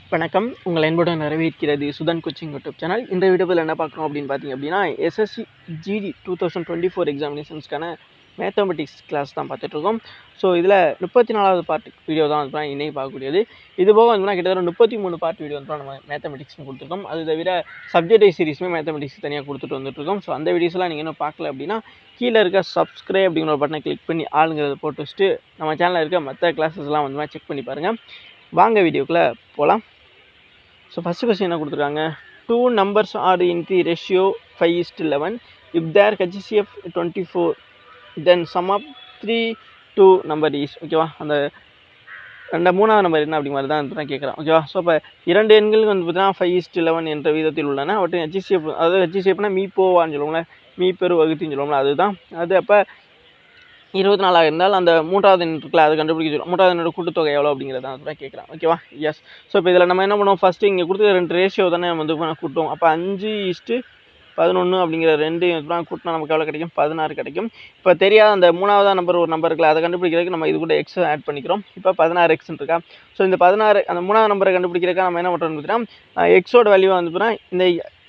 வணக்கம் உங்கள் அன்புடன் வரவேற்கிறது சுதன் கோச்சிங் யூடியூப் சேனல் இந்த வீடியோவில் என்ன பார்க்குறோம் அப்படின்னு பார்த்தீங்க அப்படின்னா SSC GD two thousand twenty four எக்ஸாமினேஷன்ஸ்க்கான மேத்தமெட்டிக்ஸ் கிளாஸ் தான் பார்த்துட்ருக்கோம் ஸோ இதில் முப்பத்தி நாலாவது பார்ட் வீடியோ தான் வந்து இன்னைக்கு பார்க்கக்கூடியது இது போக வந்து கிட்டத்தட்ட முப்பத்தி மூணு பார்ட் வீடியோ வந்து நம்ம மேத்தமெட்டிக்ஸ்னு கொடுத்துருக்கோம் அது தவிர சப்ஜெக்ட் வைஸ் சீரிஸுமே மேத்தமெட்டிக்ஸ் தனியாக கொடுத்துட்டு வந்துட்டுருக்கோம் ஸோ அந்த வீடியோஸ்லாம் நீங்கள் இன்னும் பார்க்கல அப்படின்னா கீழே இருக்க சப்ஸ்கிரைப் அப்படிங்கிற ஒரு பட்டனை கிளிக் பண்ணி ஆளுங்கிறத போட்டு வச்சுட்டு நம்ம சேனலில் இருக்க மற்ற கிளாஸஸ்லாம் வந்து செக் பண்ணி பாருங்கள் வாங்க வீடியோக்குள்ளே போகலாம் ஸோ ஃபஸ்ட்டு கொஸ்டின் என்ன கொடுத்துருக்காங்க two numbers are in the ratio five is to eleven if their HCF twenty four then sum of three two number is ஓகேவா அந்த ரெண்டு மூணாவது நம்பர் என்ன அப்படி மாதிரி தான் இப்போ தான் கேட்குறேன் ஓகேவா ஸோ இப்போ இரண்டு எண்களுக்கு வந்து பார்த்தீங்கன்னா ஃபைவ் இஸ்ட் லெவன் என்ற விதத்தில் உள்ளன அவற்றின் ஹெச்சிஎஃப் அதாவது ஹெச்சிஎஃப்னா மீ போவான்னு சொல்லுவோம்ல மீ பெரு வகுத்தின்னு சொல்லுவோம்ல அதுதான் அது அப்போ இருபத்தி நாலாக இருந்தால் அந்த மூன்றாவது எண் இருக்குல்ல அது கண்டுபிடிக்க சொல்லும் மூன்றாவது எண்ணோட கூட்டுத்தொகை எவ்வளோ அப்படிங்கிறத தான் கேட்குறேன் ஓகேவா எஸ் ஸோ இப்போ இதில் நம்ம என்ன பண்ணுவோம் ஃபஸ்ட்டு இங்கே கொடுத்த ரெண்டு ரேஷியோ தானே நம்ம வந்து கூட்டுவோம் அப்போ அஞ்சு இஸ்ட்டு பதினொன்று அப்படிங்கிற ரெண்டு கூட்டினா நமக்கு எவ்வளோ கிடைக்கும் பதினாறு கிடைக்கும் இப்போ தெரியாத அந்த மூணாவது நம்பர் ஒரு நம்பர் இருக்குல்ல அதை கண்டுபிடிக்கிறதுக்கு நம்ம இது கூட எக்ஸ் ஆட் பண்ணிக்கிறோம் இப்போ பதினாறு எக்ஸ் இருக்கா ஸோ இந்த பதினாறு அந்த மூணாவது நம்பரை கண்டுபிடிக்கிறதுக்கு நம்ம என்ன பண்ணுறோம்னு பார்த்தீங்கன்னா எக்ஸோட வேல்யூ வந்து பார்த்தீங்கன்னா இந்த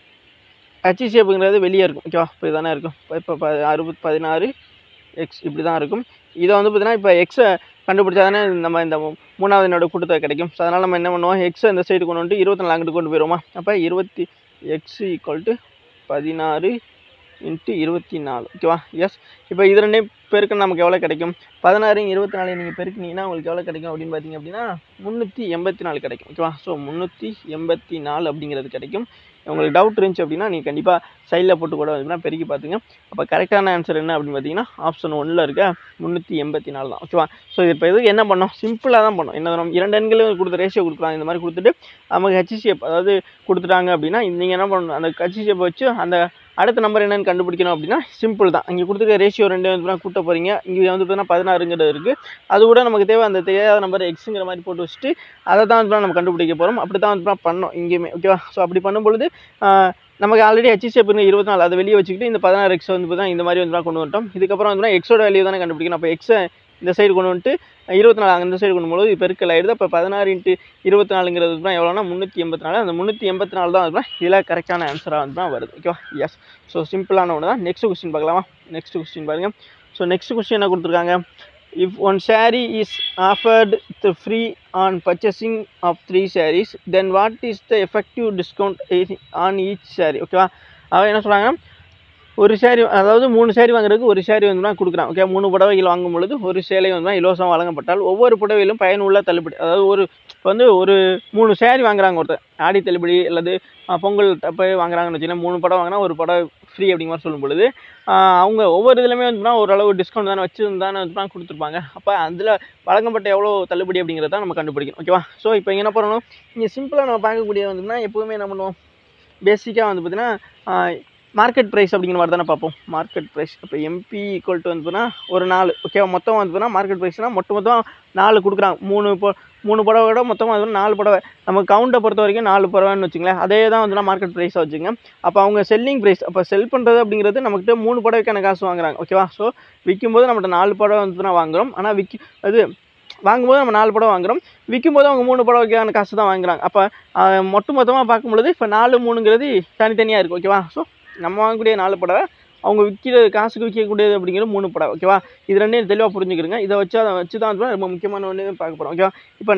ஹச்சிசிஎஃப்ங்கிறது வெளியே இருக்கும் ஓகேவா இப்படி தானே இருக்கும் இப்போ இப்போ அறுபது பதினாறு எக்ஸ் இப்படி தான் இருக்கும் இதை வந்து பார்த்தீங்கன்னா இப்போ எக்ஸை கண்டுபிடிச்சா தானே நம்ம இந்த மூணாவது என்னோட கூட்டத்தொகை கிடைக்கும் ஸோ அதனால் நம்ம என்ன பண்ணுவோம் எக்ஸை இந்த சைடு கொண்டு வந்துட்டு இருபத்தி நாலு அங்கிட்டு கொண்டு போயிடுவோமா அப்போ இருபத்தி எக்ஸ் ஈக்குவல் டு பதினாறு இன்ட்டு இருபத்தி நாலு ஓகேவா எஸ் இப்போ இது ரெண்டையும் பெருக்க நமக்கு எவ்வளோ கிடைக்கும் பதினாறு இருபத்தி நாலு நீங்கள் பெருக்குனீங்கன்னா உங்களுக்கு எவ்வளோ கிடைக்கும் அப்படின்னு பார்த்தீங்க அப்படின்னா முந்நூற்றி எண்பத்தி நாலு கிடைக்கும் ஓகேவா ஸோ முந்நூற்றி எண்பத்தி நாலு அப்படிங்கிறது கிடைக்கும் உங்களுக்கு டவுட் இருந்துச்சு அப்படின்னா நீங்கள் கண்டிப்பாக சைடில் போட்டு கூட வந்து பெருக்கி பார்த்துங்க அப்போ கரெக்டான ஆன்சர் என்ன அப்படின்னு பார்த்தீங்கன்னா ஆப்ஷன் ஒன்றில் இருக்க முந்நூற்றி எண்பத்தி நாலு தான் ஓகேவா ஸோ இப்போ இதுக்கு என்ன பண்ணோம் சிம்பிளாக தான் பண்ணோம் என்ன நம்ம இரண்டு எண்களும் கொடுத்த ரேஷியோ கொடுக்குறாங்க இந்த மாதிரி கொடுத்துட்டு நமக்கு ஹெச்சிசிஎஃப் அதாவது கொடுத்துட்டாங்க அப்படின்னா நீங்கள் என்ன பண்ணணும் அந்த ஹெச்சிசிஎஃப் வச்சு அந்த அடுத்த நம்பர் என்னென்னு கண்டுபிடிக்கணும் அப்படின்னா சிம்பிள் தான் இங்கே கொடுத்துருக்க ரேஷியோ ரெண்டு வந்து கூட்ட போகிறீங்க இங்கே வந்து பார்த்தீங்கன்னா பதினாறுங்கிறது இருக்குது அது கூட நமக்கு தேவை அந்த தெரியாத நம்பர் எக்ஸுங்கிற மாதிரி போட்டு வச்சுட்டு அதை தான் வந்து நம்ம கண்டுபிடிக்க போகிறோம் அப்படி தான் வந்து பண்ணோம் இங்கேயுமே ஓகேவா ஸோ அப்படி பண்ணும்பொழுது நமக்கு ஆல்ரெடி ஹெச்சிஎஃப் இருபத்தி நாலு அதை வெளியே வச்சுக்கிட்டு இந்த பதினாறு எக்ஸ் வந்து பார்த்தா இந்த மாதிரி வந்து கொண்டு வந்துட்டோம் இதுக்கப்புறம் வந்து எக்ஸோட வேல்யூ தானே கண்டுபிடிக்கணும் அப்போ எக்ஸை இந்த சைடு கொண்டு வந்துட்டு இருபத்தி நாலு அந்த சைடு கொண்டு போது பெருக்கல் ஆயிடுது அப்போ பதினாறு இன்ட்டு இருபத்தி நாலுங்கிறது தான் எவ்வளோனா முந்நூற்றி எண்பத்தி நாலு அந்த முந்நூற்றி எண்பத்தி நாலு தான் வந்து இதில் கரெக்டான ஆன்சராக வந்து தான் வருது ஓகேவா எஸ் ஸோ சிம்பிளான ஒன்று தான் நெக்ஸ்ட் கொஸ்டின் பார்க்கலாமா நெக்ஸ்ட் கொஸ்டின் பாருங்கள் ஸோ நெக்ஸ்ட் கொஸ்டின் என்ன கொடுத்துருக்காங்க if one saree is offered the free on purchasing of three sarees then what is the effective discount on each saree ஓகேவா அவன் என்ன சொல்கிறாங்கன்னா ஒரு சேரீ அதாவது மூணு சேரீ வாங்குறதுக்கு ஒரு சேரீ வந்து கொடுக்குறான் ஓகே மூணு புடவைகள் வாங்கும் பொழுது ஒரு சேலை வந்து இலவசம் வழங்கப்பட்டால் ஒவ்வொரு புடவையிலும் பயனுள்ள தள்ளுபடி அதாவது ஒரு இப்போ வந்து ஒரு மூணு சேரீ வாங்குறாங்க ஒருத்தர் ஆடி தள்ளுபடி அல்லது பொங்கல் தப்பை வாங்குறாங்கன்னு வச்சுக்கோங்க மூணு படம் வாங்கினா ஒரு படம் ஃப்ரீ அப்படிங்கிற மாதிரி சொல்லும் பொழுது அவங்க ஒவ்வொரு இதுலையுமே வந்து ஓரளவு டிஸ்கவுண்ட் தானே வச்சு தானே வந்து கொடுத்துருப்பாங்க அப்போ அதில் வழங்கப்பட்ட எவ்வளோ தள்ளுபடி அப்படிங்கிறத நம்ம கண்டுபிடிக்கணும் ஓகேவா ஸோ இப்போ என்ன பண்ணணும் இங்கே சிம்பிளாக நம்ம பார்க்கக்கூடிய வந்துன்னா எப்போவுமே என்ன பண்ணுவோம் பேசிக்காக வந்து பார்த்திங்கன்னா மார்க்கெட் ப்ரைஸ் அப்படிங்கிற மாதிரி தானே பார்ப்போம் மார்க்கெட் ப்ரைஸ் இப்போ எம்பி ஈக்குவல் டு வந்துன்னா ஒரு நாலு ஓகேவா மொத்தம் வந்து மார்க்கெட் ப்ரைஸ்னால் மொத்த மொத்தம் நாலு கொடுக்குறாங்க மூணு இப்போ மூணு புடவை விட மொத்தமாக வந்து நாலு புடவை நம்ம கவுண்டை பொறுத்த வரைக்கும் நாலு புடவைன்னு வச்சுங்களேன் அதே தான் வந்து மார்க்கெட் ப்ரைஸாக வச்சுங்க அப்போ அவங்க செல்லிங் ப்ரைஸ் அப்போ செல் பண்ணுறது அப்படிங்கிறது நம்மக்கிட்ட மூணு புடவைக்கான காசு வாங்குறாங்க ஓகேவா ஸோ விற்கும்போது நம்மகிட்ட நாலு புடவை வந்து வாங்குகிறோம் ஆனால் விற்கி அது வாங்கும்போது நம்ம நாலு படம் வாங்குகிறோம் விற்கும்போது அவங்க மூணு படம் வைக்கான காசு தான் வாங்குறாங்க அப்போ மொத்த மொத்தமாக பார்க்கும்பொழுது இப்போ நாலு மூணுங்கிறது தனித்தனியாக இருக்குது ஓகேவா ஸோ நம்ம வாங்கக்கூடிய நாலு படவை அவங்க விற்கிற காசுக்கு விற்கக்கூடியது அப்படிங்கிறது மூணு படம் ஓகேவா இது ரெண்டையும் தெளிவாக புரிஞ்சுக்கிறங்க இதை வச்சு அதை வச்சு தான் ரொம்ப முக்கியமான ஒன்று பார்க்க போகிறோம் ஓகேவா இப்போ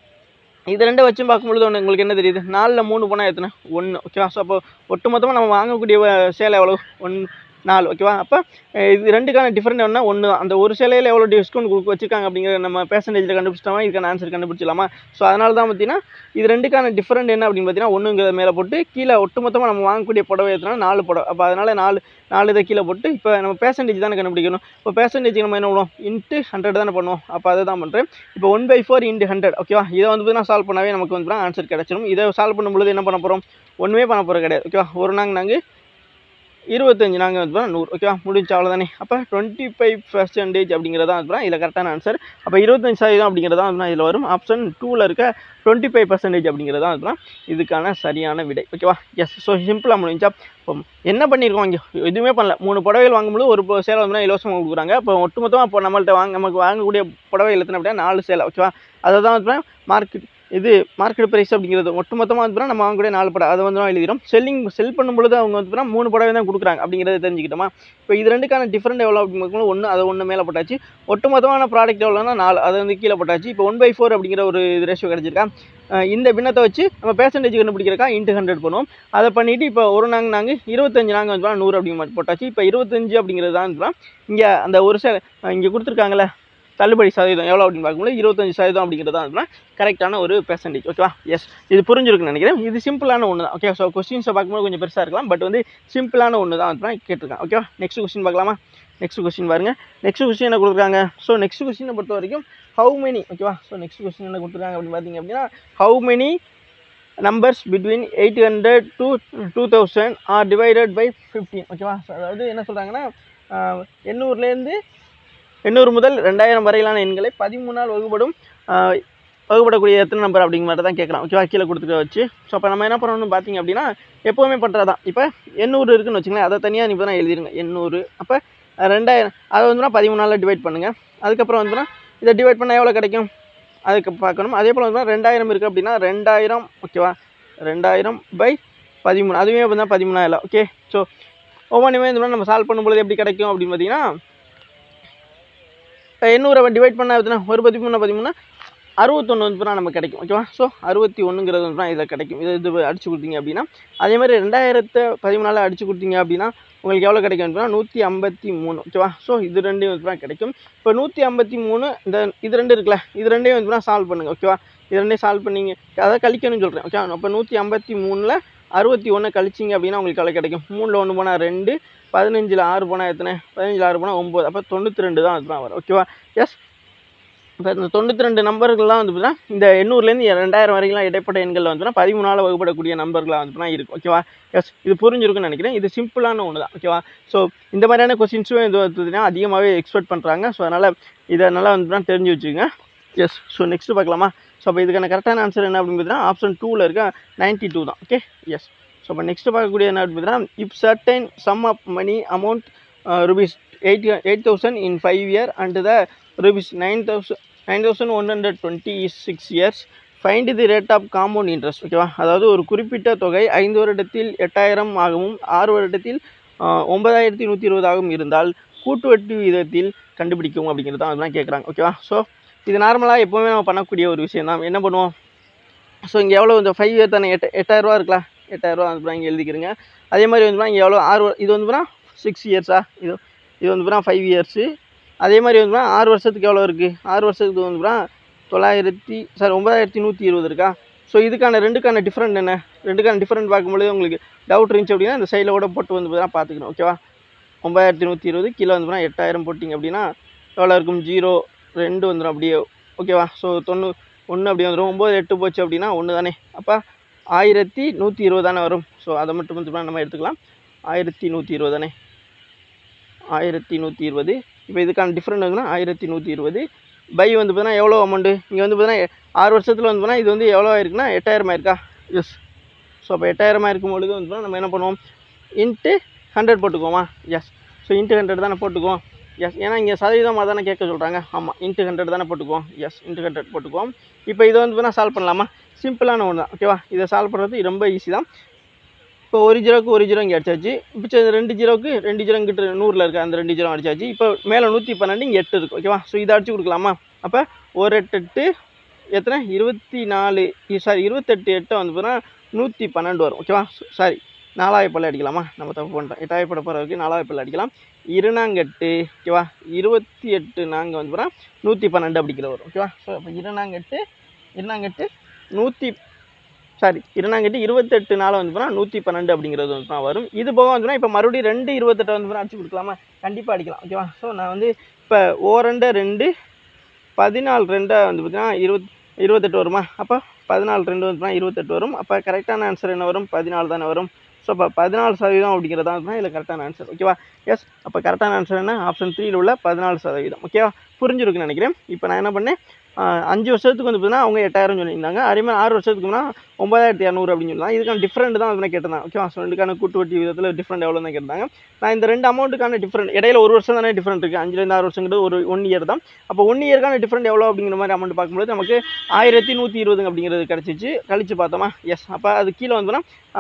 இது ரெண்டை வச்சும் பார்க்கும்பொழுது ஒன்று உங்களுக்கு என்ன தெரியுது நாலில் மூணு போனால் எத்தனை ஒன்று ஓகேவா ஸோ அப்போ ஒட்டு மொத்தமாக நம்ம வாங்கக்கூடிய சேலை எவ்வளோ ஒன் நாலு ஓகேவா அப்போ இது ரெண்டுக்கான டிஃப்ரெண்ட் என்ன ஒன்று தான் அந்த ஒரு சிலையில் எவ்வளோ டிஸ்கவுண்ட் கொடுக்க வச்சிருக்காங்க அப்படிங்கிற நம்ம பேசன்டேஜில் கண்டுபிடிச்சிட்டோமா இதுக்கான ஆன்சர் கண்டுபிடிச்சிடலாமா ஸோ அதனால தான் பார்த்தீங்கன்னா இது ரெண்டுக்கான டிஃப்ரெண்ட் என்ன அப்படின்னு பார்த்தீங்கன்னா ஒன்றுங்கிறத மேலே போட்டு கீழே ஒட்டுமொத்தமாக நம்ம வாங்கக்கூடிய புடவை எத்தனா நாலு புடவை அப்போ அதனால் நாலு நாலு இதை கீழே போட்டு இப்போ நம்ம பேசன்டேஜ் தானே கண்டுபிடிக்கணும் இப்போ பேசன்டேஜ் நம்ம என்ன பண்ணுவோம் இன்ட்டு ஹண்ட்ரட் தானே பண்ணுவோம் அப்போ அதை தான் பண்ணுறேன் இப்போ one by four into hundred ஓகேவா இதை வந்து பார்த்தீங்கன்னா சால்வ் பண்ணாவே நமக்கு வந்து ஆன்சர் கிடச்சிடும் இதை சால்வ் பண்ணும்பொழுது என்ன பண்ண போகிறோம் ஒன்றுமே பண்ண போகிறது கிடையாது ஓகேவா ஒரு நாங்கள் நாங்கள் இருபத்தஞ்சு நாங்கள் வந்து நூறு ஓகேவா முடிஞ்ச அவ்வளோதானே அப்போ டுவெண்ட்டி ஃபைவ் பர்சன்டேஜ் அப்படிங்கிறதா வந்து இதில் கரெக்டான ஆன்சர் அப்போ இருபத்தஞ்சு சதவீதம் அப்படிங்கிறதா வந்து இதில் வரும் ஆப்ஷன் டூவில் இருக்க டுவெண்ட்டி ஃபைவ் பர்சன்டேஜ் அப்படிங்கிறதா வந்து இதுக்கான சரியான விடை ஓகேவா எஸ் ஸோ சிம்பிளாக முடிஞ்சா இப்போ என்ன பண்ணியிருக்கோம் இங்கே எதுவுமே பண்ணல மூணு புடவைகள் வாங்கும்போது ஒரு சேலை வந்து இலவசமாக கொடுக்குறாங்க இப்போ ஒட்டுமொத்தமாக இப்போ நம்மள்ட்ட வாங்க நமக்கு வாங்கக்கூடிய புடவை எத்தனை அப்படின்னா நாலு சேலை ஓகேவா அதை தான் வந்து மார்க்கெட் இது மார்க்கெட் ப்ரைஸ் அப்படிங்கிறது ஒட்டு மொத்தமாக வந்து நம்ம வாங்கக்கூடிய நாலு படம் அதை வந்து எழுதிடும் செல்லிங் செல் பண்ணும்பொழுது அவங்க வந்து மூணு படவே தான் கொடுக்குறாங்க அப்படிங்கிறத தெரிஞ்சுக்கிட்டோமா இப்போ இது ரெண்டுக்கான டிஃப்ரெண்ட் எவ்வளோ அப்படிங்கும்போது ஒன்று அதை ஒன்று மேலே போட்டாச்சு ஒட்டு மொத்தமான ப்ராடக்ட் எவ்வளோனா நாலு அதை வந்து கீழே போட்டாச்சு இப்போ ஒன் பை ஃபோர் அப்படிங்கிற ஒரு இது ரேஷியோ கிடச்சிருக்கா அஹ் இந்த பின்னத்தை வச்சு நம்ம பேர்சன்டேஜ் கண்டுபிடிக்கிறக்கா இன்ட்டு ஹண்ட்ரட் பண்ணுவோம் அதை பண்ணிவிட்டு இப்போ ஒரு நாங்க நாங்கள் இருபத்தஞ்சு நாங்கள் வந்து நூறு அப்படிங்கிற மாதிரி போட்டாச்சு இப்போ இருபத்தஞ்சு அப்படிங்கிறது தான் இங்கே அந்த ஒரு சே இங்கே கொடுத்துருக்காங்களே தள்ளுபடி சதவீதம் எவ்வளோ அப்படின்னு பார்க்கும்போது இருபத்தஞ்சு சதவீதம் அப்படிங்கிறது தான் கரெக்டான ஒரு பெர்சன்டேஜ் ஓகேவா எஸ் இது புரிஞ்சிருக்குன்னு நினைக்கிறேன் இது சிம்பிளான ஒன்று தான் ஓகே ஸோ கொஸ்டின்ஸை பார்க்கும்போது கொஞ்சம் பெருசாக இருக்கலாம் பட் வந்து சிம்பிளான ஒன்று தான் வந்து கேட்டிருக்கேன் ஓகேவா நெக்ஸ்ட் கொஸ்டின் பார்க்கலாமா நெக்ஸ்ட் கொஸ்டின் பாருங்க நெக்ஸ்ட் கொஸ்டின் என்ன கொடுக்குறாங்க ஸோ நெக்ஸ்ட் கொஸ்டினை பொறுத்த வரைக்கும் ஹவு மெனி ஓகேவா ஸோ நெக்ஸ்ட் கொஸ்டின் என்ன கொடுத்துருக்காங்க அப்படின்னு பார்த்தீங்க அப்படின்னா how many numbers between eight hundred to two thousand are divided by fifteen ஓகேவா ஸோ அதாவது என்ன சொல்கிறாங்கன்னா எண்ணூறுலேருந்து எண்ணூறு முதல் ரெண்டாயிரம் வரையிலான எண்களை பதிமூணால் வகுப்படும் ஆஹ், வகுப்படக்கூடிய எத்தனை நம்பர் அப்படிங்கிற மாதிரி தான் கேட்குறான் ஓகேவா கீழே கொடுத்துக்க வச்சு ஸோ அப்போ நம்ம என்ன பண்ணணும்னு பார்த்தீங்க அப்படின்னா எப்போவுமே பண்ணுறது தான் இப்போ எண்ணூறு இருக்குன்னு வச்சுங்களேன் அதை தனியாக நீ தான் எழுதிருங்க எண்ணூறு அப்போ ரெண்டாயிரம் அதை வந்துன்னா பதிமூணால் டிவைட் பண்ணுங்கள் அதுக்கப்புறம் வந்துன்னா இதை டிவைட் பண்ணால் எவ்வளோ கிடைக்கும் அதுக்கு பார்க்கணும் அதே போல் வந்து ரெண்டாயிரம் இருக்குது அப்படின்னா ரெண்டாயிரம் ஓகேவா ரெண்டாயிரம் பை பதிமூணு அதுவே வந்து பதிமூணாயிரம் ஓகே ஸோ ஒவ்வொன்றுமே இந்த மாதிரி நம்ம சால்வ் பண்ணும்பொழுது எப்படி கிடைக்கும் அப்படின்னு பார்த்தீங்கன்னா எண்ணூறை டிவைட் பண்ண எத்தனை ஒரு பதிமூணு பதிமூணு அறுபத்தொன்று வந்து நமக்கு கிடைக்கும் ஓகேவா ஸோ அறுபத்தி ஒன்றுங்கிறது வந்து இதில் கிடைக்கும் இது இது அடிச்சு கொடுத்தீங்க அப்படின்னா அதே மாதிரி ரெண்டாயிரத்தை பதிமூணால் அடிச்சு கொடுத்தீங்க அப்படின்னா உங்களுக்கு எவ்வளோ கிடைக்கும் அப்படின்னா நூற்றி ஐம்பத்தி மூணு ஓகேவா ஸோ இது ரெண்டையும் வந்து தான் கிடைக்கும் இப்போ நூற்றி ஐம்பத்தி மூணு இந்த இது ரெண்டு இருக்குல்ல இது ரெண்டையும் வந்து சால்வ் பண்ணுங்கள் ஓகேவா இது ரெண்டையும் சால்வ் பண்ணீங்க அதாவது கழிக்கணும்னு சொல்கிறேன் ஓகே அப்போ நூற்றி ஐம்பத்தி மூணில் அறுபத்தி ஒன்று கழிச்சிங்க அப்படின்னா உங்களுக்கு எவ்வளோ கிடைக்கும் மூணில் ஒன்று போனால் ரெண்டு பதினஞ்சில் ஆறு போனால் எத்தனை பதினஞ்சில் ஆறு போனால் ஒம்பது அப்போ தொண்ணூற்றி ரெண்டு தான் அதுதான் வரும் ஓகேவா எஸ் இப்போ இந்த தொண்ணூற்றி ரெண்டு நம்பர்கள்லாம் வந்து பார்த்தீங்கன்னா இந்த எண்ணூறுலேருந்து ரெண்டாயிரம் வரைக்கும் இடைப்பட்ட எண்களில் வந்து பார்த்தீங்கன்னா பதிமூணால் வகுப்படக்கூடிய நம்பர்களாக வந்து பார்த்தீங்கன்னா இருக்கும் ஓகேவா எஸ் இது புரிஞ்சிருக்குன்னு நினைக்கிறேன் இது சிம்பிளான ஒன்று தான் ஓகேவா ஸோ இந்த மாதிரியான கொஸ்டின்ஸும் இது வந்து பார்த்தீங்கன்னா அதிகமாகவே எக்ஸ்பெக்ட் பண்ணுறாங்க ஸோ அதனால் இதை நல்லா வந்து பார்த்தீங்கன்னா தெரிஞ்சு வச்சுக்கோங்க எஸ் ஸோ நெக்ஸ்ட் பார்க்கலாமா ஸோ அப்போ இதுக்கான கரெக்டான ஆன்சர் என்ன அப்படின்னு பார்த்தீங்கன்னா ஆப்ஷன் டூவில் இருக்க நைன்ட்டி டூ தான் ஓகே எஸ் ஸோ அப்போ நெக்ஸ்ட் பார்க்கக்கூடிய என்ன அப்படின்னு பார்த்தீங்கன்னா if certain sum of money amount rupees eight eight thousand in five year and the rupees nine thousand nine thousand one hundred twenty six years find the rate of compound interest ஓகேவா அதாவது ஒரு குறிப்பிட்ட தொகை ஐந்து வருடத்தில் எட்டாயிரம் ஆகவும் ஆறு வருடத்தில் ஆஹ், ஒன்பதாயிரத்தி நூற்றி இருபதாகவும் இருந்தால் கூட்டு வட்டி விகிதத்தில் கண்டுபிடிக்கும் அப்படிங்கிறது தான் அதெல்லாம் கேட்குறாங்க ஓகேவா ஸோ இது நார்மலாக எப்போவுமே நம்ம பண்ணக்கூடிய ஒரு விஷயம் தான் என்ன பண்ணுவோம் ஸோ இங்கே எவ்வளோ இந்த ஃபைவ் இயர் தானே எட்டு எட்டாயிரரூவா இருக்கலாம் எட்டாயிரரூவா வந்து இங்கே எழுதிக்கிறங்க அதே மாதிரி வந்து இங்கே எவ்வளோ ஆறு வ- இது வந்து சிக்ஸ் இயர்ஸா இது இது வந்து ஃபைவ் இயர்ஸு அதே மாதிரி வந்து ஆறு வருஷத்துக்கு எவ்வளோ இருக்குது ஆறு வருஷத்துக்கு வந்து தொள்ளாயிரத்தி சாரி ஒன்பதாயிரத்தி நூற்றி இருபது இருக்கா ஸோ இதுக்கான ரெண்டுக்கான டிஃப்ரெண்ட் என்ன ரெண்டுக்கான டிஃப்ரெண்ட் பார்க்கும்பொழுது உங்களுக்கு டவுட் இருந்துச்சு அப்படின்னா இந்த சைடில் கூட போட்டு வந்து பார்த்தா பார்த்துக்கணும் ஓகேவா ஒன்பதாயிரத்தி நூற்றி இருபது கீழே வந்து பார்த்தா எட்டாயிரம் போட்டிங்க அப்படின்னா எவ்வளோ இருக்கும் ஜீரோ ரெண்டு வந்துடும் அப்படியே ஓகேவா ஸோ தொண்ணூ ஒன்று அப்படியே வந்துடும் ஒம்பது எட்டு போச்சு அப்படின்னா ஒன்று தானே அப்போ ஆயிரத்தி நூற்றி இருபது தானே வரும் ஸோ அதை மட்டும் வந்து நம்ம எடுத்துக்கலாம் ஆயிரத்தி நூற்றி இருபது தானே ஆயிரத்தி நூற்றி இருபது இப்போ இதுக்கான டிஃப்ரெண்ட் வந்துன்னா ஆயிரத்தி நூற்றி இருபது பை வந்து பார்த்தீங்கன்னா எவ்வளோ அமௌண்ட்டு இங்கே வந்து பார்த்தீங்கன்னா ஆறு வருஷத்தில் வந்து பார்த்தீங்கன்னா இது வந்து எவ்வளோ ஆயிருக்குன்னா எட்டாயிரம் ஆயிருக்கா எஸ் ஸோ அப்போ எட்டாயிரமா இருக்கும் பொழுது வந்து பார்த்தீங்கன்னா நம்ம என்ன பண்ணுவோம் இன்ட்டு ஹண்ட்ரட் போட்டுக்குவோமா எஸ் ஸோ இன்ட்டு ஹண்ட்ரட் தானே போட்டுக்குவோம் எஸ் ஏன்னா இங்கே சதவீதமாக தானே கேட்க சொல்கிறாங்க ஆமாம் இன்ட்டு ஹண்ட்ரட் தானே போட்டுக்குவோம் எஸ் இன்ட்டு ஹண்ட்ரட் போட்டுக்குவோம் இப்போ இதை வந்து பார்த்தீங்கன்னா சால்வ் பண்ணலாமா சிம்பிளான ஒன்று தான் ஓகேவா இதை சால்வ் பண்ணுறது ரொம்ப ஈஸி தான் இப்போ ஒரு ஜீரோக்கு ஒரு ஜீரோ இங்கே அடிச்சாச்சு இப்போ ரெண்டு ஜீரோக்கு ரெண்டு ஜீரோ கிட்ட நூறில் இருக்க அந்த ரெண்டு ஜீரோ அடிச்சாச்சு இப்போ மேலே நூற்றி பன்னெண்டு இங்கே எட்டு இருக்குது ஓகேவா ஸோ இதை அடிச்சு கொடுக்கலாமா அப்போ ஒரு எட்டு எட்டு எத்தனை இருபத்தி நாலு சாரி இருபத்தெட்டு எட்டை வந்து பார்த்தீங்கன்னா நூற்றி பன்னெண்டு வரும் ஓகேவா சாரி நாலாயிரப்பல் அடிக்கலாமா நம்ம தப்பு பண்ணிட்டோம் எட்டாயிரப்பட போகிறதுக்கு நாலாயிரப்பல் அடிக்கலாம் இருநாங்கெட்டு ஓகேவா இருபத்தி எட்டு நாங்கள் வந்து பார்த்தா நூற்றி பன்னெண்டு அப்படிக்கிற வரும் ஓகேவா ஸோ அப்போ இருநாங்கெட்டு இருநாங்கெட்டு நூற்றி சாரி இருநாங்கெட்டு இருபத்தெட்டு நாள் வந்து பார்த்தா நூற்றி பன்னெண்டு அப்படிங்கிறது வந்து தான் வரும் இது போக வந்துன்னா இப்போ மறுபடியும் ரெண்டு இருபத்தெட்டை வந்து பார்த்தா அடிச்சு கொடுக்கலாமா கண்டிப்பாக அடிக்கலாம் ஓகேவா ஸோ நான் வந்து இப்போ ஓ ரெண்டு ரெண்டு பதினாலு ரெண்டை வந்து பார்த்தீங்கன்னா இருபத் இருபத்தெட்டு வருமா அப்போ பதினாலு ரெண்டு வந்து பார்த்தீங்கன்னா இருபத்தெட்டு வரும் அப்போ கரெக்டான ஆன்சர் என்ன வரும் பதினாலு தானே வரும் ஸோ அப்போ பதினாலு சதவீதம் அப்படிங்கிறது தான் இதில் கரெக்டான ஆன்சர் ஓகேவா எஸ் அப்போ கரெக்டான ஆன்சர் என்ன ஆப்ஷன் த்ரீல உள்ள பதினாலு சதவீதம் ஓகேவா புரிஞ்சிருக்குன்னு நினைக்கிறேன் இப்போ நான் என்ன பண்ணேன் அஞ்சு வருஷத்துக்கு வந்து பார்த்தீங்கன்னா அவங்க எட்டாயிரம் சொல்லியிருந்தாங்க அதே மாதிரி ஆறு வருஷத்துக்கு முன்னா ஒன்பதாயிரத்தி இரநூறு அப்படின்னு சொல்லலாம் இதுக்கான டிஃப்ரெண்ட் தான் வந்து கேட்டிருந்தாங்க ஓகேவா ஸோ ரெண்டுக்கான கூட்டு வட்டி விதத்தில் டிஃப்ரெண்ட் எவ்வளோ தான் கேட்டாங்க நான் இந்த ரெண்டு அமௌண்ட்டுக்கான டிஃப்ரெண்ட் இடையில ஒரு வருஷம் தானே டிஃப்ரெண்ட் இருக்குது அஞ்சுலேருந்து ஆறு வருஷங்கிறது ஒரு ஒன் இயர் தான் அப்போ ஒன் இயர்க்கான டிஃப்ரெண்ட் எவ்வளோ அப்படிங்கிற மாதிரி அமௌண்ட் பார்க்கும்போது நமக்கு ஆயிரத்தி நூற்றி இருபதுங்க அப்படிங்கிறது கிடச்சிச்சு கழிச்சு பார்த்தோமா எஸ் அப்போ அது கீழே வந்துன்னா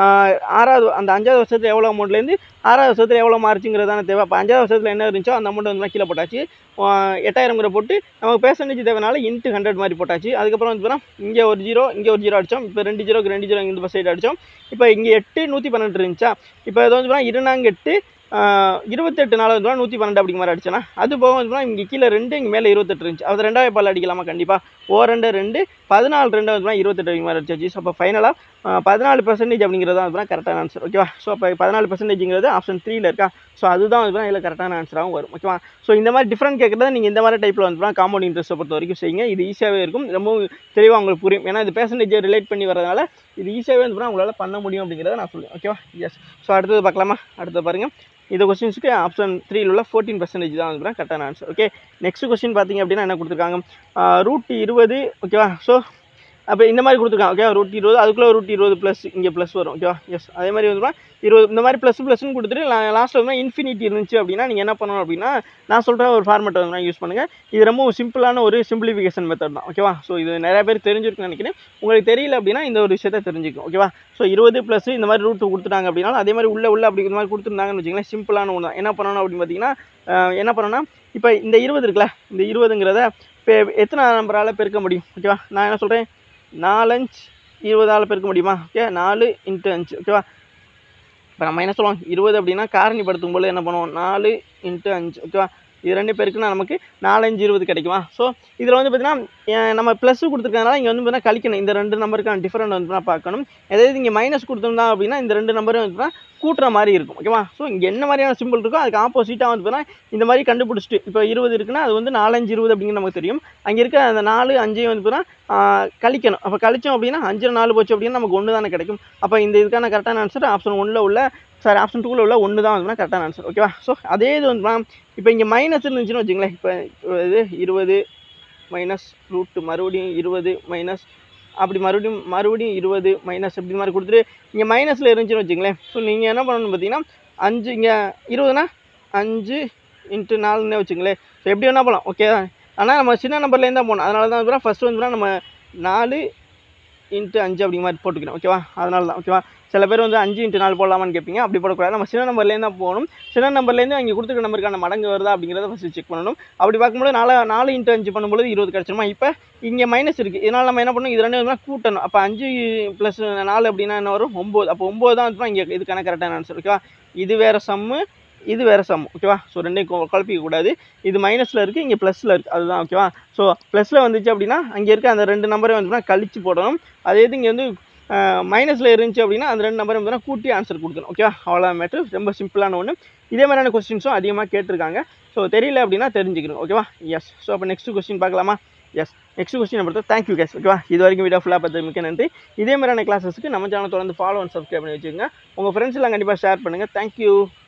ஆறாவது அந்த அஞ்சாவது வருஷத்துல எவ்வளோ அமௌண்ட்லேருந்து ஆறாவது வருஷத்துல எவ்வளோ மாறிச்சுங்கிறது தானே தேவை அப்போ அஞ்சாவது வருஷத்தில் என்ன இருந்துச்சோ அந்த அமௌண்ட் வந்து கீழே போட்டாச்சு ஆஹ் எட்டாயிரங்கிற போட்டு நமக்கு பெர்சன்டேஜ் தேவைனால இன்ட்டு ஹண்ட்ரட் மாதிரி போட்டாச்சு அதுக்கப்புறம் வந்து பார்த்தீங்கன்னா இங்கே ஒரு ஜீரோ இங்கே ஒரு ஜீரோ அடித்தோம் இப்போ ரெண்டு ஜீரோக்கு ரெண்டு ஜீரோ இந்த சைடு அடித்தோம் இப்போ இங்கே எட்டு நூற்றி பன்னெண்டு இருந்துச்சா இப்போ இது வந்து பார்த்தீங்கன்னா இருநாங்க எட்டு ஆஹ் இருபத்தெட்டு நாள் வந்து நூற்றி பன்னெண்டு அப்படிங்கிற மாதிரி அடிச்சேன்னா அது போக வந்து பார்த்தீங்கன்னா இங்கே கீழே ரெண்டு இங்கே மேலே இருபத்தெட்டு இருந்துச்சு அது ரெண்டாவது பால் அடிக்கலாமா கண்டிப்பாக ஓ ரெண்டு ரெண்டு பதினாலு ரெண்டு வந்து பார்த்தீங்கன்னா இருபத்தெட்டு அப்படிங்கிற மாதிரி அடிச்சாச்சு ஸோ அப்போ ஃபைனலாக பதினாலு பர்சன்டேஜ் அப்படிங்கிறது தான் வந்து கரெக்டான ஆன்சர் ஓகேவா ஸோ அப்போ பதினாலு பர்சன்டேஜ்ங்கிறது ஆப்ஷன் த்ரீல இருக்கா ஸோ அதுதான் வந்து பார்த்தீங்கன்னா இதில் கரெக்டான ஆன்சராகவும் வரும் ஓகேவா ஸோ இந்த மாதிரி டிஃப்ரெண்ட் கேட்குறத நீங்கள் இந்த மாதிரி டைப்பில் வந்து காம்பவுண்ட் இன்ட்ரெஸ்ட்டை பொறுத்த வரைக்கும் செய்யுங்க இது ஈஸியாகவே இருக்கும் ரொம்பவும் தெளிவாக உங்களுக்கு புரியும் ஏன்னா இது பெர்சன்டேஜை ரிலேட் பண்ணி வரதுனால இது ஈஸியாகவே வந்து உங்களால் பண்ண முடியும் அப்படிங்கிறத நான் சொல்லுவேன் ஓகேவா எஸ் ஸோ அடுத்தது பார்க்கலாமா அடுத்தது பாருங்கள் இந்த கொஸ்டின்ஸ்க்கு ஆப்ஷன் த்ரீல உள்ள ஃபோர்டீன் பர்சன்டேஜ் தான் வந்து கரெக்டான ஆன்சர் ஓகே நெக்ஸ்ட் கொஸ்டின் பார்த்தீங்க அப்படின்னா என்ன கொடுத்துருக்காங்க ரூட் இருபது ஓகேவா ஸோ அப்போ இந்த மாதிரி கொடுத்துருக்காங்க ஓகே ரூட் இருபது அதுக்குள்ளே ரூட் இருபது ப்ளஸ் இங்கே ப்ளஸ் வரும் ஓகேவா எஸ் அதே மாதிரி வந்து இருபது இந்த மாதிரி ப்ளஸ் ப்ளஸ்னு கொடுத்துட்டு லாஸ்ட்டில் வந்து இன்ஃபினிட்டி இருந்துச்சு அப்படின்னா நீங்கள் என்ன பண்ணணும் அப்படின்னா நான் சொல்கிற ஒரு ஃபார்மெட்டை வந்து யூஸ் பண்ணுங்கள் இது ரொம்ப சிம்பிளான ஒரு சிம்பிளிஃபிகேஷன் மெத்தட் தான் ஓகேவா ஸோ இது நிறைய பேர் தெரிஞ்சிருக்குன்னு நினைக்கிறேன் உங்களுக்கு தெரியல அப்படின்னா இந்த ஒரு விஷயத்தை தெரிஞ்சுக்கும் ஓகேவா ஸோ இருபது ப்ளஸ் இந்த மாதிரி ரூட் கொடுத்துட்டாங்க அப்படின்னா அதே மாதிரி உள்ள உள்ள அப்படிங்கிற மாதிரி கொடுத்துருந்தாங்கன்னு வச்சுங்களேன் சிம்பிளான ஒன்று தான் என்ன பண்ணணும் அப்படின்னு பார்த்தீங்கன்னா அஹ் என்ன பண்ணணும்னா இப்போ இந்த இருபது இருக்குல்ல இந்த இருபதுங்கிறத இப்போ எத்தனை நம்பரால் பெருக்க முடியும் ஓகேவா நான் என்ன சொல்கிறேன் நாலஞ்சு இருபதால் பெருக்க முடியுமா ஓகே நாலு இன்ட்டு அஞ்சு ஓகேவா இப்போ நம்ம என்ன சொல்லுவோம் இருபது அப்படின்னா காரணிப்படுத்தும் போது என்ன பண்ணுவோம் நாலு இன்ட்டு அஞ்சு ஓகேவா இது ரெண்டு பேருக்குன்னா நமக்கு நாலஞ்சு இருபது கிடைக்குமா ஸோ இதில் வந்து பார்த்தீங்கன்னா நம்ம ப்ளஸ் கொடுத்துருக்கனால இங்கே வந்து பார்த்தீங்கன்னா கழிக்கணும் இந்த ரெண்டு நம்பருக்கான டிஃப்ரெண்ட் வந்து பார்த்தீங்கன்னா பார்க்கணும் அதாவது இங்கே மைனஸ் கொடுத்துருந்தா அப்படின்னா இந்த ரெண்டு நம்பரும் வந்து பார்த்தீங்கன்னா கூட்டுற மாதிரி இருக்கும் ஓகேவா ஸோ இங்கே என்ன மாதிரியான சிம்பிள் இருக்கோ அதுக்கு ஆப்போசிட்டாக வந்து பார்த்தீங்கன்னா இந்த மாதிரி கண்டுபிடிச்சிட்டு இப்போ இருபது இருக்குன்னா அது வந்து நாலஞ்சு இருபது அப்படிங்கிறது நமக்கு தெரியும் அங்கே இருக்க அந்த நாலு அஞ்சையும் வந்து பார்த்தீங்கன்னா கழிக்கணும் அப்போ கழிச்சோம் அப்படின்னா அஞ்சு நாலு போச்சு அப்படின்னா நமக்கு ஒன்று தானே கிடைக்கும் அப்போ இந்த இதுக்கான கரெக்டான ஆன்சர் ஆப்ஷன் ஒன்றில் உள்ள சாரி ஆப்ஷன் டூவில் உள்ள ஒன்று தான் வந்து கரெக்டான ஆன்சர் ஓகேவா ஸோ அதே இது வந்து இப்போ இங்கே மைனஸ் இருந்துச்சுன்னு வச்சுங்களேன் இப்போ இது இருபது மைனஸ் ரூட்டு மறுபடியும் இருபது மைனஸ் அப்படி மறுபடியும் மறுபடியும் இருபது மைனஸ் அப்படி மாதிரி கொடுத்துட்டு இங்கே மைனஸில் இருந்துச்சுன்னு வச்சுங்களேன் ஸோ நீங்கள் என்ன பண்ணணும் பார்த்தீங்கன்னா அஞ்சு இங்கே இருபதுனா அஞ்சு இன்ட்டு நாலுன்னே வச்சுங்களேன் ஸோ எப்படி வேணால் போகலாம் ஓகே ஆனால் நம்ம சின்ன நம்பர்லேருந்து தான் போகணும் அதனால தான் ஃபஸ்ட்டு வந்து நம்ம நாலு இன்ட்டு அஞ்சு அப்படிங்கிற மாதிரி போட்டுக்கிறோம் ஓகேவா அதனால தான் ஓகேவா சில பேர் வந்து அஞ்சு இன்ட்டு நாலு போடலாமான்னு கேட்பீங்க அப்படி போடக்கூடாது நம்ம சின்ன நம்பர்லேருந்து தான் போகணும் சின்ன நம்பர்லேருந்து அங்கே கொடுத்துருக்க நம்பருக்கான மடங்கு வருதா அப்படிங்கிறத ஃபஸ்ட்டு செக் பண்ணணும் அப்படி பார்க்கும்போது நாலு நாலு இன்ட்டு அஞ்சு பண்ணும்போது இருபது கிடச்சிருமா இப்போ இங்கே மைனஸ் இருக்குது இதனால் நம்ம என்ன பண்ணணும் இது ரெண்டு வந்து கூட்டணும் அப்போ அஞ்சு ப்ளஸ் நாலு அப்படின்னா என்ன வரும் ஒம்பது அப்போ ஒம்பது தான் வந்து இங்கே இதுக்கான கரெக்டான ஆன்சர் ஓகேவா இது வேறு சம்மு இது வேறு சம் ஓகேவா ஸோ ரெண்டையும் கொ- குழப்பிக்க கூடாது இது மைனஸில் இருக்குது இங்கே ப்ளஸில் இருக்குது அதுதான் ஓகேவா ஸோ ப்ளஸில் வந்துச்சு அப்படின்னா அங்கே இருக்க அந்த ரெண்டு நம்பரை வந்து கழிச்சு போடணும் அதே இது இங்கே வந்து மைனஸில் இருந்துச்சு அப்படின்னா அந்த ரெண்டு நம்பரை வந்து கூட்டி ஆன்சர் கொடுக்கணும் ஓகேவா அவ்வளோ மேட்ரு ரொம்ப சிம்பிளான ஒன்று இதே மாதிரியான கொஸ்டின்ஸும் அதிகமாக கேட்டிருக்காங்க ஸோ தெரியல அப்படின்னா தெரிஞ்சுக்கணும் ஓகேவா எஸ் ஸோ அப்போ நெக்ஸ்ட் கொஸ்டின் பார்க்கலாமா எஸ் நெக்ஸ்ட் கொஸ்டின் பொறுத்த தேங்க்யூ கேஸ் ஓகேவா இது வரைக்கும் வீடியோ ஃபுல்லாக பார்த்து மிக்க நன்றி இதே மாதிரியான கிளாஸஸ்க்கு நம்ம சேனல் தொடர்ந்து ஃபாலோ அண்ட் சப்ஸ்கிரைப் பண்ணி வச்சுக்கோங்க உங்கள் ஃப்ரெண்ட்ஸ் எல்லாம் கண்டிப்பாக ஷேர் பண்ணுங்கள் தேங்க்யூ